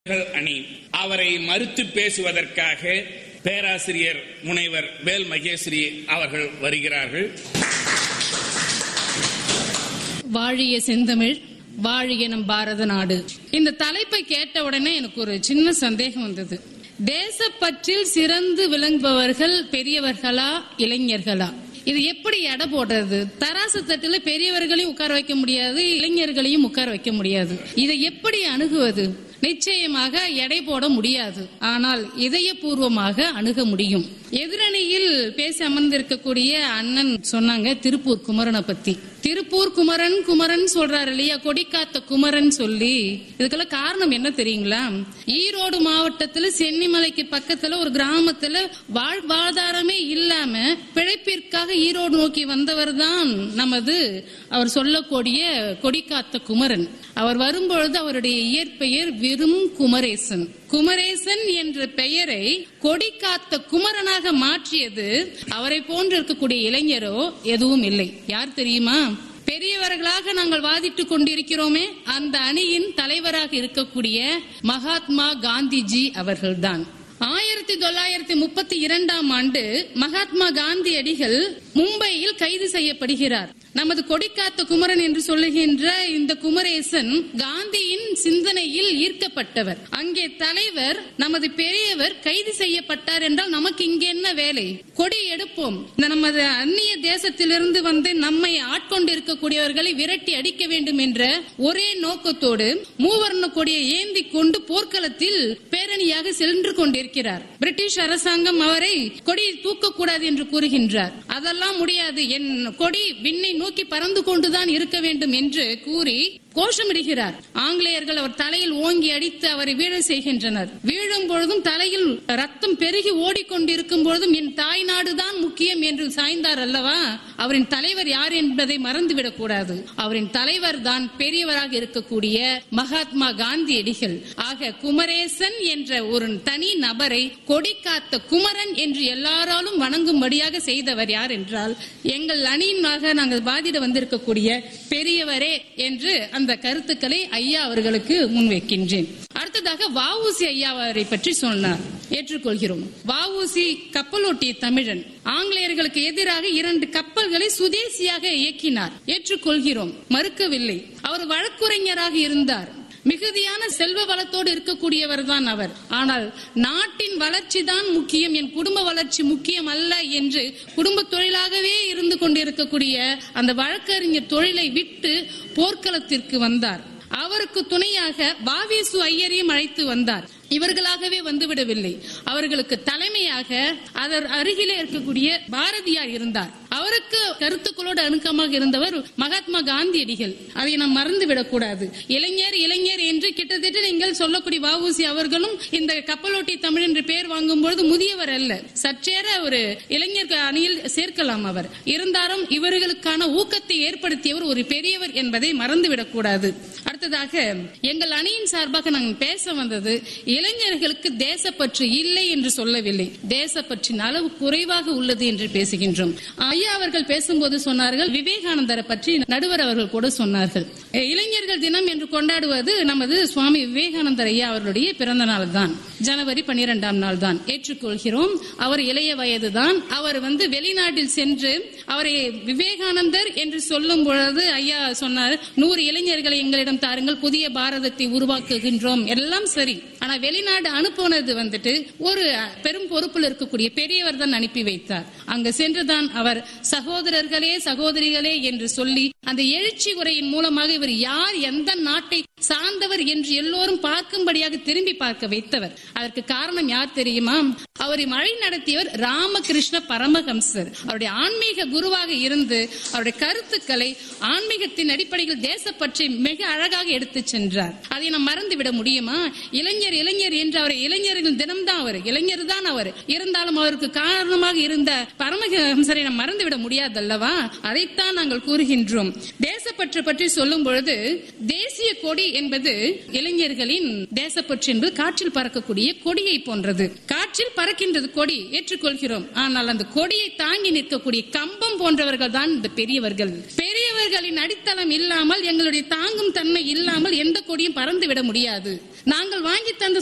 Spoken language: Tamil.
அணி அவரை மறுத்து பேசுவதற்காக பேராசிரியர் முனைவர் வேல் மகேஸ்வரி அவர்கள் வருகிறார்கள் வாழிய செந்தமிழ் வாழிய நம் பாரத நாடு இந்த தலைப்பை கேட்ட உடனே எனக்கு ஒரு சின்ன சந்தேகம் வந்தது தேசப்பற்றில் சிறந்து விளங்குபவர்கள் பெரியவர்களா இளைஞர்களா இது எப்படி எடை போடுறது தராசு தட்டுல பெரியவர்களையும் உட்கார வைக்க முடியாது இளைஞர்களையும் உட்கார வைக்க முடியாது இதை எப்படி அணுகுவது நிச்சயமாக எடை போட முடியாது ஆனால் இதயபூர்வமாக அணுக முடியும் எதிரணியில் பேசி அமர்ந்திருக்கக்கூடிய அண்ணன் சொன்னாங்க திருப்பூர் குமரனை பத்தி திருப்பூர் குமரன் குமரன் சொல்றாரு இல்லையா கொடிக்காத்த குமரன் சொல்லி இதுக்கெல்லாம் காரணம் என்ன தெரியுங்களா ஈரோடு மாவட்டத்துல சென்னிமலைக்கு பக்கத்துல ஒரு கிராமத்துல வாழ்வாதாரமே இல்லாம பிழைப்பிற்காக ஈரோடு நோக்கி வந்தவர் தான் நமது அவர் சொல்லக்கூடிய கொடிக்காத்த குமரன் அவர் வரும்பொழுது அவருடைய இயற்பெயர் வெறும் குமரேசன் குமரேசன் என்ற பெயரை கொடிக்காத்த குமரனாக மாற்றியது அவரை போன்று இருக்கக்கூடிய இளைஞரோ எதுவும் இல்லை யார் தெரியுமா பெரியவர்களாக நாங்கள் வாதிட்டுக் கொண்டிருக்கிறோமே அந்த அணியின் தலைவராக இருக்கக்கூடிய மகாத்மா காந்திஜி அவர்கள்தான் ஆயிரத்தி தொள்ளாயிரத்தி முப்பத்தி இரண்டாம் ஆண்டு மகாத்மா காந்தியடிகள் மும்பையில் கைது செய்யப்படுகிறார் நமது கொடிக்காத்த குமரன் என்று சொல்லுகின்ற இந்த குமரேசன் காந்தியின் சிந்தனையில் ஈர்க்கப்பட்டவர் அங்கே தலைவர் நமது பெரியவர் கைது செய்யப்பட்டார் என்றால் நமக்கு இங்க என்ன வேலை கொடி எடுப்போம் இந்த நமது அந்நிய தேசத்திலிருந்து வந்து நம்மை ஆட்கொண்டு இருக்கக்கூடியவர்களை விரட்டி அடிக்க வேண்டும் என்ற ஒரே நோக்கத்தோடு மூவர்ண கொடியை ஏந்தி கொண்டு போர்க்களத்தில் பேரணியாக சென்று கொண்டிருக்கிறார் பிரிட்டிஷ் அரசாங்கம் அவரை கொடியை தூக்கக்கூடாது என்று கூறுகின்றார் அதெல்லாம் முடியாது என் கொடி விண்ணை நோக்கி பறந்து கொண்டுதான் இருக்க வேண்டும் என்று கூறி கோஷமிடுகிறார் ஆங்கிலேயர்கள் அவர் தலையில் ஓங்கி அடித்து அவரை வீழ செய்கின்றனர் வீழும் பொழுதும் தலையில் ரத்தம் பெருகி ஓடிக்கொண்டிருக்கும் பொழுதும் என் தாய் நாடுதான் முக்கியம் என்று சாய்ந்தார் அல்லவா அவரின் தலைவர் யார் என்பதை மறந்துவிடக் கூடாது அவரின் தலைவர் தான் பெரியவராக இருக்கக்கூடிய மகாத்மா காந்தியடிகள் ஆக குமரேசன் என்ற ஒரு தனி நபரை கொடிக்காத்த குமரன் என்று எல்லாராலும் வணங்கும்படியாக செய்தவர் யார் என்றால் எங்கள் அணியினாக நாங்கள் பாதிட வந்திருக்கக்கூடிய பெரியவரே என்று அந்த கருத்துக்களை ஐயா அவர்களுக்கு முன்வைக்கின்றேன் அடுத்ததாக வஉசி ஐயா அவரை பற்றி சொன்னார் ஏற்றுக்கொள்கிறோம் வஉசி கப்பலோட்டிய தமிழன் ஆங்கிலேயர்களுக்கு எதிராக இரண்டு கப்பல்களை சுதேசியாக இயக்கினார் ஏற்றுக்கொள்கிறோம் மறுக்கவில்லை அவர் வழக்குரைஞராக இருந்தார் மிகுதியான செல்வ வளத்தோடு இருக்கக்கூடியவர் தான் அவர் ஆனால் நாட்டின் வளர்ச்சி தான் முக்கியம் என் குடும்ப வளர்ச்சி முக்கியம் அல்ல என்று குடும்ப தொழிலாகவே இருந்து கொண்டிருக்கக்கூடிய அந்த வழக்கறிஞர் தொழிலை விட்டு போர்க்களத்திற்கு வந்தார் அவருக்கு துணையாக வாவேசு ஐயரையும் அழைத்து வந்தார் இவர்களாகவே வந்துவிடவில்லை அவர்களுக்கு தலைமையாக அதர் அருகிலே இருக்கக்கூடிய பாரதியார் இருந்தார் அவருக்கு கருத்துக்களோடு அணுக்கமாக இருந்தவர் மகாத்மா காந்தியடிகள் அதை நாம் மறந்துவிடக் கூடாது இளைஞர் இளைஞர் என்று கிட்டத்தட்ட நீங்கள் சொல்லக்கூடிய வஉசி அவர்களும் இந்த கப்பலோட்டி தமிழ் என்று பெயர் வாங்கும் பொழுது முதியவர் அல்ல சற்றேற ஒரு இளைஞர் அணியில் சேர்க்கலாம் அவர் இருந்தாலும் இவர்களுக்கான ஊக்கத்தை ஏற்படுத்தியவர் ஒரு பெரியவர் என்பதை மறந்துவிடக் கூடாது அடுத்ததாக எங்கள் அணியின் சார்பாக நாங்கள் பேச வந்தது இளைஞர்களுக்கு தேசப்பற்று இல்லை என்று சொல்லவில்லை தேசப்பற்றின் அளவு குறைவாக உள்ளது என்று பேசுகின்றோம் ஐயா அவர்கள் பேசும்போது சொன்னார்கள் விவேகானந்தரை பற்றி நடுவர் அவர்கள் கூட சொன்னார்கள் இளைஞர்கள் தினம் என்று கொண்டாடுவது நமது சுவாமி விவேகானந்தர் ஐயா அவர்களுடைய பிறந்த நாள் தான் ஜனவரி பன்னிரெண்டாம் நாள் தான் ஏற்றுக்கொள்கிறோம் அவர் இளைய வயது தான் அவர் வந்து வெளிநாட்டில் சென்று அவரை விவேகானந்தர் என்று சொல்லும் பொழுது ஐயா சொன்னார் நூறு இளைஞர்களை எங்களிடம் தாருங்கள் புதிய பாரதத்தை உருவாக்குகின்றோம் எல்லாம் சரி ஆனா வெளிநாடு அனுப்புனது வந்துட்டு ஒரு பெரும் பொறுப்பில் இருக்கக்கூடிய பெரியவர் தான் அனுப்பி வைத்தார் அங்க சென்றுதான் அவர் சகோதரர்களே சகோதரிகளே என்று சொல்லி அந்த எழுச்சி உரையின் மூலமாக இவர் யார் எந்த நாட்டை சார்ந்தவர் என்று எல்லோரும் பார்க்கும்படியாக திரும்பி பார்க்க வைத்தவர் அதற்கு காரணம் யார் தெரியுமா அவரை வழி நடத்தியவர் ராமகிருஷ்ண பரமஹம்சர் அவருடைய ஆன்மீக குருவாக இருந்து அவருடைய கருத்துக்களை ஆன்மீகத்தின் அடிப்படையில் தேசப்பற்றி மிக அழகாக எடுத்துச் சென்றார் அதை நாம் மறந்துவிட முடியுமா இளைஞர் இளைஞர் என்று அவர் இளைஞர்கள் தினம்தான் அவர் இளைஞர் தான் அவர் இருந்தாலும் அவருக்கு காரணமாக இருந்த பரமஹம்சரை நாம் மறந்துவிட முடியாது அல்லவா அதைத்தான் நாங்கள் கூறுகின்றோம் தேசப்பற்று பற்றி சொல்லும் பொழுது தேசிய கொடி என்பது இளைஞர்களின் தேசப்பற்று என்பது காற்றில் பறக்கக்கூடிய கொடியை போன்றது காற்றில் பறக்கின்றது கொடி ஏற்றுக்கொள்கிறோம் ஆனால் அந்த கொடியை தாங்கி நிற்கக்கூடிய கம்பம் போன்றவர்கள் தான் இந்த பெரியவர்கள் பெரியவர் பெரியவர்களின் அடித்தளம் இல்லாமல் எங்களுடைய தாங்கும் தன்மை இல்லாமல் எந்த கொடியும் பறந்து விட முடியாது நாங்கள் வாங்கி தந்த